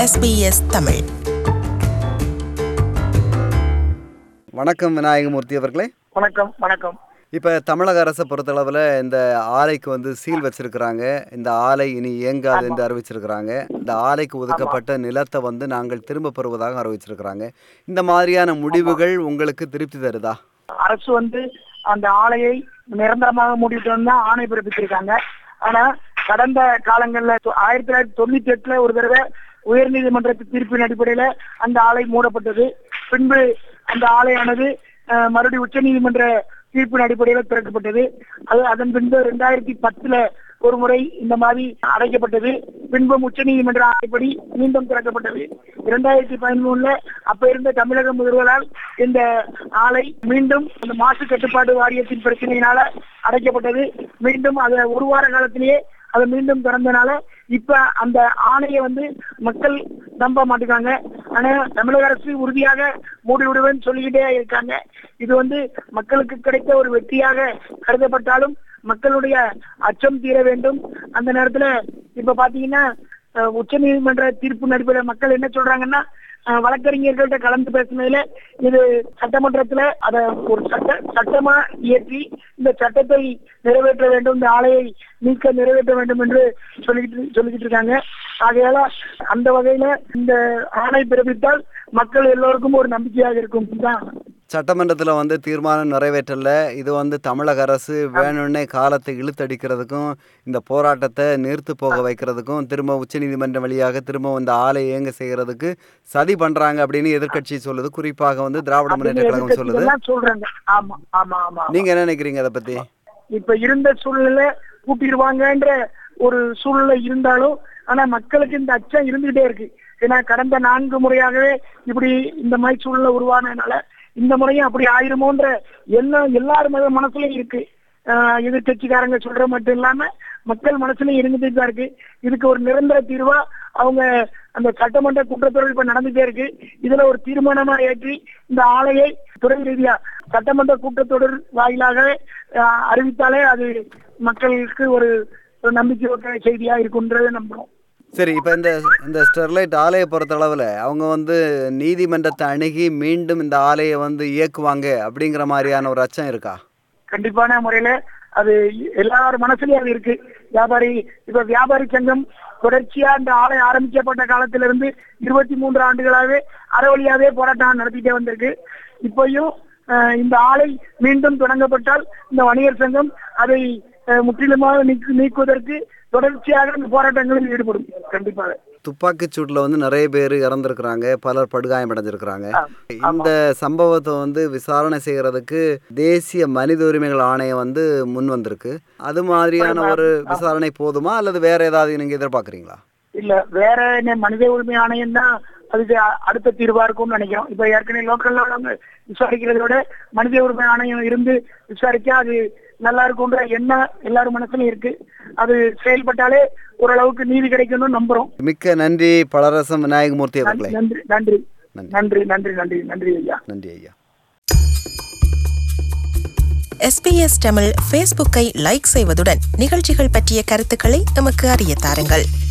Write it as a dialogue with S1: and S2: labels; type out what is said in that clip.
S1: SBS Tamil
S2: வணக்கம் விநாயகமூர்த்தி அவர்களே
S3: வணக்கம் வணக்கம்
S2: இப்போ தமிழக அரசை பொறுத்தளவில் இந்த ஆலைக்கு வந்து சீல் வச்சிருக்கிறாங்க இந்த ஆலை இனி இயங்காது என்று அறிவிச்சிருக்கிறாங்க இந்த ஆலைக்கு ஒதுக்கப்பட்ட நிலத்தை வந்து நாங்கள் திரும்ப பெறுவதாக அறிவிச்சிருக்கிறாங்க இந்த மாதிரியான முடிவுகள் உங்களுக்கு திருப்தி தருதா
S3: அரசு வந்து அந்த ஆலையை நிரந்தரமாக மூடிட்டோம்னு தான் ஆணை பிறப்பிச்சிருக்காங்க ஆனா கடந்த காலங்கள்ல தொ- ஆயிரத்தி தொள்ளாயிரத்தி தொண்ணூத்தி எட்டுல ஒரு தடவை உயர்நீதிமன்றத்து தீர்ப்பின் அடிப்படையில அந்த ஆலை மூடப்பட்டது பின்பு அந்த ஆலையானது அஹ், மறுபடியும் உச்சநீதிமன்ற தீர்ப்பின் அடிப்படையில திறக்கப்பட்டது அது அதன் பின்பு ரெண்டாயிரத்தி பத்துல ஒரு முறை இந்த மாதிரி அடைக்கப்பட்டது பின்பும் உச்சநீதிமன்ற ஆணைப்படி மீண்டும் திறக்கப்பட்டது இரண்டாயிரத்தி பதிமூணுல அப்ப இருந்த தமிழக முதல்வரால் இந்த ஆலை மீண்டும் அந்த மாசு கட்டுப்பாடு வாரியத்தின் பிரச்சனையினால அடைக்கப்பட்டது மீண்டும் அதை ஒரு வார காலத்திலேயே அதை மீண்டும் திறந்தனால இப்ப அந்த ஆணையை வந்து மக்கள் நம்ப மாட்டேங்காங்க ஆனா தமிழக அரசு உறுதியாக மூடி விடுவேன்னு சொல்லிக்கிட்டே இருக்காங்க இது வந்து மக்களுக்கு கிடைத்த ஒரு வெற்றியாக கருதப்பட்டாலும் மக்களுடைய அச்சம் தீர வேண்டும் அந்த நேரத்துல இப்ப பாத்தீங்கன்னா உச்ச நீதிமன்ற தீர்ப்பு அடிப்படையில் மக்கள் என்ன சொல்றாங்கன்னா அஹ், வழக்கறிஞர்கள்ட்ட கலந்து பேசினதுல இது சட்டமன்றத்துல அத ஒரு சட்ட சட்டமா இயற்றி இந்த சட்டத்தை நிறைவேற்ற வேண்டும் இந்த ஆலையை நீக்க நிறைவேற்ற வேண்டும் என்று சொல்லிக்கிட்டு சொல்லிக்கிட்டு இருக்காங்க ஆகையால அந்த வகையில இந்த ஆணை பிறப்பித்தால் மக்கள் எல்லோருக்கும் ஒரு நம்பிக்கையாக இருக்கும் தான்
S2: சட்டமன்றத்தில் வந்து தீர்மானம் நிறைவேற்றல இது வந்து தமிழக அரசு வேணும்னே காலத்தை இழுத்தடிக்கிறதுக்கும் இந்த போராட்டத்தை நீர்த்து போக வைக்கிறதுக்கும் திரும்ப உச்சநீதிமன்றம் வழியாக திரும்ப இந்த ஆலை இயங்க செய்கிறதுக்கு சதி பண்றாங்க அப்படின்னு எதிர்க்கட்சி சொல்லுது குறிப்பாக வந்து திராவிட முன்னேற்ற கழகம் சொல்லுது
S3: எல்லாம் சொல்றாங்க ஆமா ஆமா ஆமா
S2: நீங்க என்ன நினைக்கிறீங்க அதை பத்தி
S3: இப்ப இருந்த சூழ்நிலை கூட்டிடுவாங்கன்ற ஒரு சூழ்நிலை இருந்தாலும் ஆனா மக்களுக்கு இந்த அச்சம் இருந்துகிட்டே இருக்கு ஏன்னா கடந்த நான்கு முறையாகவே இப்படி இந்த மாதிரி சூழ்நிலை உருவானதுனால இந்த முறையும் அப்படி ஆயிருமோன்ற எண்ணம் எல்லார் மத மனசுலயும் இருக்கு ஆஹ் எதிர்க்கட்சிக்காரங்க சொல்ற மட்டும் இல்லாம மக்கள் மனசுலயும் இருந்துட்டு தான் இருக்கு இதுக்கு ஒரு நிரந்தர தீர்வா அவங்க அந்த சட்டமன்ற குற்றத்தொடர் இப்ப நடந்துட்டே இருக்கு இதுல ஒரு தீர்மானமா ஏற்றி இந்த ஆலையை துறை ரீதியா சட்டமன்ற கூட்டத்தொடர் வாயிலாக ஆஹ், அறிவித்தாலே அது மக்களுக்கு ஒரு ஒரு நம்பிக்கை செய்தியா இருக்குன்றதை நம்புறோம்
S2: சரி இப்போ இந்த இந்த ஸ்டெர்லைட் ஆலையை பொறுத்தளவில் அவங்க வந்து நீதிமன்றத்தை அணுகி மீண்டும் இந்த ஆலையை வந்து இயக்குவாங்க அப்படிங்கிற மாதிரியான ஒரு அச்சம் இருக்கா
S3: கண்டிப்பான முறையில அது எல்லார் மனசுலயும் அது இருக்கு வியாபாரி இப்ப வியாபாரி சங்கம் தொடர்ச்சியா இந்த ஆலை ஆரம்பிக்கப்பட்ட காலத்திலிருந்து இருபத்தி மூன்று ஆண்டுகளாகவே அறவழியாவே போராட்டம் நடத்திட்டே வந்திருக்கு இப்பயும் அஹ், இந்த ஆலை மீண்டும் தொடங்கப்பட்டால் இந்த வணிகர் சங்கம் அதை அஹ், முற்றிலுமாக நீக்கு- நீக்குவதற்கு தொடர்ச்சியாக இந்த போராட்டங்களில் ஈடுபடும் கண்டிப்பாக
S2: துப்பாக்கிச் சூட்டில் வந்து நிறைய பேர் இறந்துருக்குறாங்க பலர் படுகாயமடைஞ்சிருக்கிறாங்க
S3: ஆ,
S2: இந்த சம்பவத்தை வந்து விசாரணை செய்யறதுக்கு தேசிய மனித உரிமைகள் ஆணையம் வந்து முன் வந்திருக்கு அது மாதிரியான ஒரு விசாரணை போதுமா அல்லது வேற ஏதாவது நீங்க எதிர்பார்க்குறீங்களா
S3: இல்ல வேற என்ன மனித உரிமை ஆணையம் தான் அதுக்கு அ- அடுத்த தீர்வா இருக்கும்னு நினைக்கிறோம் இப்ப ஏற்கனவே லோக்கல்ல உள்ளவங்க விசாரிக்கிறதை விட மனித உரிமை ஆணையம் இருந்து விசாரிச்சா அது நல்லா இருக்கும்ன்ற எண்ணம் எல்லாரும் மனசுலயும் இருக்கு அது செயல்பட்டாலே ஓரளவுக்கு நீதி கிடைக்கணும்னு நம்புறோம்
S2: மிக்க நன்றி பலரசம் விநாயகமூர்த்தி அவர்களே
S3: நன்றி நன்றி
S2: நன்றி.
S3: நன்றி நன்றி நன்றி நன்றி ஐயா
S2: நன்றி ஐயா
S1: எஸ்பிஎஸ் தமிழ் ஃபேஸ்புக்கை லைக் செய்வதுடன் நிகழ்ச்சிகள் பற்றிய கருத்துக்களை எமக்கு அறிய தாருங்கள்